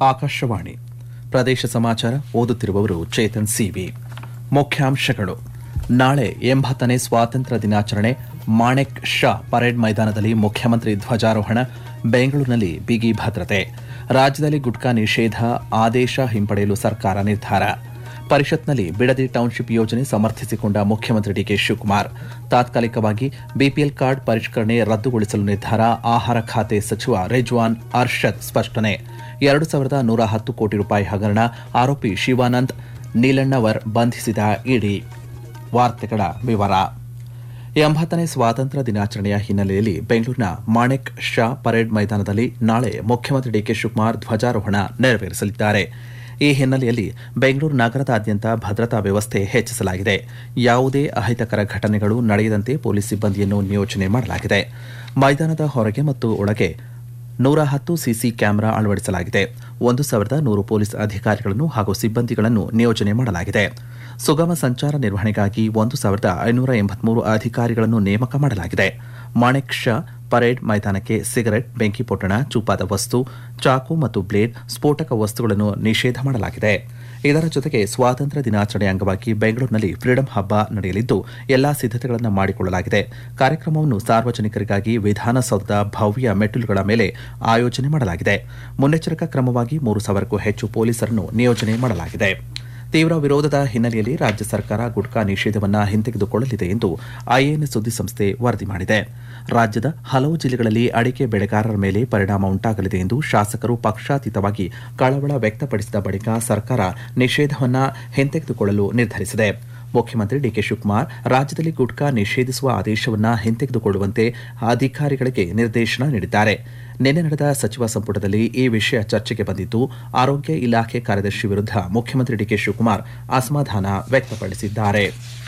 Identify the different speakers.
Speaker 1: ಆಕಾಶವಾಣಿ ಪ್ರದೇಶ ಸಮಾಚಾರ ಓದುತ್ತಿರುವವರು ಚೇತನ್ ಸಿವಿ ಮುಖ್ಯಾಂಶಗಳು ನಾಳೆ ಎಂಬತ್ತನೇ ಸ್ವಾತಂತ್ರ್ಯ ದಿನಾಚರಣೆ ಮಾಣೆಕ್ ಶಾ ಪರೇಡ್ ಮೈದಾನದಲ್ಲಿ ಮುಖ್ಯಮಂತ್ರಿ ಧ್ವಜಾರೋಹಣ ಬೆಂಗಳೂರಿನಲ್ಲಿ ಬಿಗಿ ಭದ್ರತೆ ರಾಜ್ಯದಲ್ಲಿ ಗುಟ್ಕಾ ನಿಷೇಧ ಆದೇಶ ಹಿಂಪಡೆಯಲು ಸರ್ಕಾರ ನಿರ್ಧಾರ ಪರಿಷತ್ನಲ್ಲಿ ಬಿಡದಿ ಟೌನ್ಶಿಪ್ ಯೋಜನೆ ಸಮರ್ಥಿಸಿಕೊಂಡ ಮುಖ್ಯಮಂತ್ರಿ ಡಿಕೆ ಶಿವಕುಮಾರ್ ತಾತ್ಕಾಲಿಕವಾಗಿ ಬಿಪಿಎಲ್ ಕಾರ್ಡ್ ಪರಿಷ್ಕರಣೆ ರದ್ದುಗೊಳಿಸಲು ನಿರ್ಧಾರ ಆಹಾರ ಖಾತೆ ಸಚಿವ ರಿಜ್ವಾನ್ ಅರ್ಷದ್ ಸ್ಪಷ್ಟನೆ ಎರಡು ಸಾವಿರದ ನೂರ ಹತ್ತು ಕೋಟಿ ರೂಪಾಯಿ ಹಗರಣ ಆರೋಪಿ ಶಿವಾನಂದ್ ನೀಲಣ್ಣವರ್ ಬಂಧಿಸಿದ ಇಡಿ ವಾರ್ತೆಗಳ ವಿವರ ಎಂಬತ್ತನೇ ಸ್ವಾತಂತ್ರ್ಯ ದಿನಾಚರಣೆಯ ಹಿನ್ನೆಲೆಯಲ್ಲಿ ಬೆಂಗಳೂರಿನ ಮಾಣೆಕ್ ಶಾ ಪರೇಡ್ ಮೈದಾನದಲ್ಲಿ ನಾಳೆ ಮುಖ್ಯಮಂತ್ರಿ ಡಿಕೆ ಶಿವಕುಮಾರ್ ಧ್ವಜಾರೋಹಣ ನೆರವೇರಿಸಲಿದ್ದಾರೆ ಈ ಹಿನ್ನೆಲೆಯಲ್ಲಿ ಬೆಂಗಳೂರು ನಗರದಾದ್ಯಂತ ಭದ್ರತಾ ವ್ಯವಸ್ಥೆ ಹೆಚ್ಚಿಸಲಾಗಿದೆ ಯಾವುದೇ ಅಹಿತಕರ ಘಟನೆಗಳು ನಡೆಯದಂತೆ ಪೊಲೀಸ್ ಸಿಬ್ಬಂದಿಯನ್ನು ನಿಯೋಜನೆ ಮಾಡಲಾಗಿದೆ ಮೈದಾನದ ಹೊರಗೆ ಮತ್ತು ಒಳಗೆ ನೂರ ಹತ್ತು ಸಿಸಿ ಕ್ಯಾಮೆರಾ ಅಳವಡಿಸಲಾಗಿದೆ ಒಂದು ಸಾವಿರದ ನೂರು ಪೊಲೀಸ್ ಅಧಿಕಾರಿಗಳನ್ನು ಹಾಗೂ ಸಿಬ್ಬಂದಿಗಳನ್ನು ನಿಯೋಜನೆ ಮಾಡಲಾಗಿದೆ ಸುಗಮ ಸಂಚಾರ ನಿರ್ವಹಣೆಗಾಗಿ ಒಂದು ಸಾವಿರದ ಐನೂರ ಎಂಬತ್ಮೂರು ಅಧಿಕಾರಿಗಳನ್ನು ನೇಮಕ ಮಾಡಲಾಗಿದೆ ಮಾಣೆಕ್ ಶಾ ಪರೇಡ್ ಮೈದಾನಕ್ಕೆ ಸಿಗರೆಟ್ ಬೆಂಕಿ ಪೊಟ್ಟಣ ಚೂಪಾದ ವಸ್ತು ಚಾಕು ಮತ್ತು ಬ್ಲೇಡ್ ಸ್ಫೋಟಕ ವಸ್ತುಗಳನ್ನು ನಿಷೇಧ ಮಾಡಲಾಗಿದೆ ಇದರ ಜೊತೆಗೆ ಸ್ವಾತಂತ್ರ್ಯ ದಿನಾಚರಣೆ ಅಂಗವಾಗಿ ಬೆಂಗಳೂರಿನಲ್ಲಿ ಫ್ರೀಡಂ ಹಬ್ಬ ನಡೆಯಲಿದ್ದು ಎಲ್ಲಾ ಸಿದ್ದತೆಗಳನ್ನು ಮಾಡಿಕೊಳ್ಳಲಾಗಿದೆ ಕಾರ್ಯಕ್ರಮವನ್ನು ಸಾರ್ವಜನಿಕರಿಗಾಗಿ ವಿಧಾನಸೌಧದ ಭವ್ಯ ಮೆಟ್ಟಿಲುಗಳ ಮೇಲೆ ಆಯೋಜನೆ ಮಾಡಲಾಗಿದೆ ಮುನ್ನೆಚ್ಚರಿಕಾ ಕ್ರಮವಾಗಿ ಮೂರು ಸಾವಿರಕ್ಕೂ ಹೆಚ್ಚು ಪೊಲೀಸರನ್ನು ನಿಯೋಜನೆ ಮಾಡಲಾಗಿದೆ ತೀವ್ರ ವಿರೋಧದ ಹಿನ್ನೆಲೆಯಲ್ಲಿ ರಾಜ್ಯ ಸರ್ಕಾರ ಗುಟ್ಕಾ ನಿಷೇಧವನ್ನು ಹಿಂತೆಗೆದುಕೊಳ್ಳಲಿದೆ ಎಂದು ಐಎನ್ ಸುದ್ದಿಸಂಸ್ಥೆ ವರದಿ ಮಾಡಿದೆ ರಾಜ್ಯದ ಹಲವು ಜಿಲ್ಲೆಗಳಲ್ಲಿ ಅಡಿಕೆ ಬೆಳೆಗಾರರ ಮೇಲೆ ಪರಿಣಾಮ ಉಂಟಾಗಲಿದೆ ಎಂದು ಶಾಸಕರು ಪಕ್ಷಾತೀತವಾಗಿ ಕಳವಳ ವ್ಯಕ್ತಪಡಿಸಿದ ಬಳಿಕ ಸರ್ಕಾರ ನಿಷೇಧವನ್ನು ಹಿಂತೆಗೆದುಕೊಳ್ಳಲು ನಿರ್ಧರಿಸಿದೆ ಮುಖ್ಯಮಂತ್ರಿ ಡಿಕೆ ಶಿವಕುಮಾರ್ ರಾಜ್ಯದಲ್ಲಿ ಗುಟ್ಕಾ ನಿಷೇಧಿಸುವ ಆದೇಶವನ್ನು ಹಿಂತೆಗೆದುಕೊಳ್ಳುವಂತೆ ಅಧಿಕಾರಿಗಳಿಗೆ ನಿರ್ದೇಶನ ನೀಡಿದ್ದಾರೆ ನಿನ್ನೆ ನಡೆದ ಸಚಿವ ಸಂಪುಟದಲ್ಲಿ ಈ ವಿಷಯ ಚರ್ಚೆಗೆ ಬಂದಿದ್ದು ಆರೋಗ್ಯ ಇಲಾಖೆ ಕಾರ್ಯದರ್ಶಿ ವಿರುದ್ಧ ಮುಖ್ಯಮಂತ್ರಿ ಡಿಕೆ ಶಿವಕುಮಾರ್ ಅಸಮಾಧಾನ ವ್ಯಕ್ತಪಡಿಸಿದ್ದಾರೆ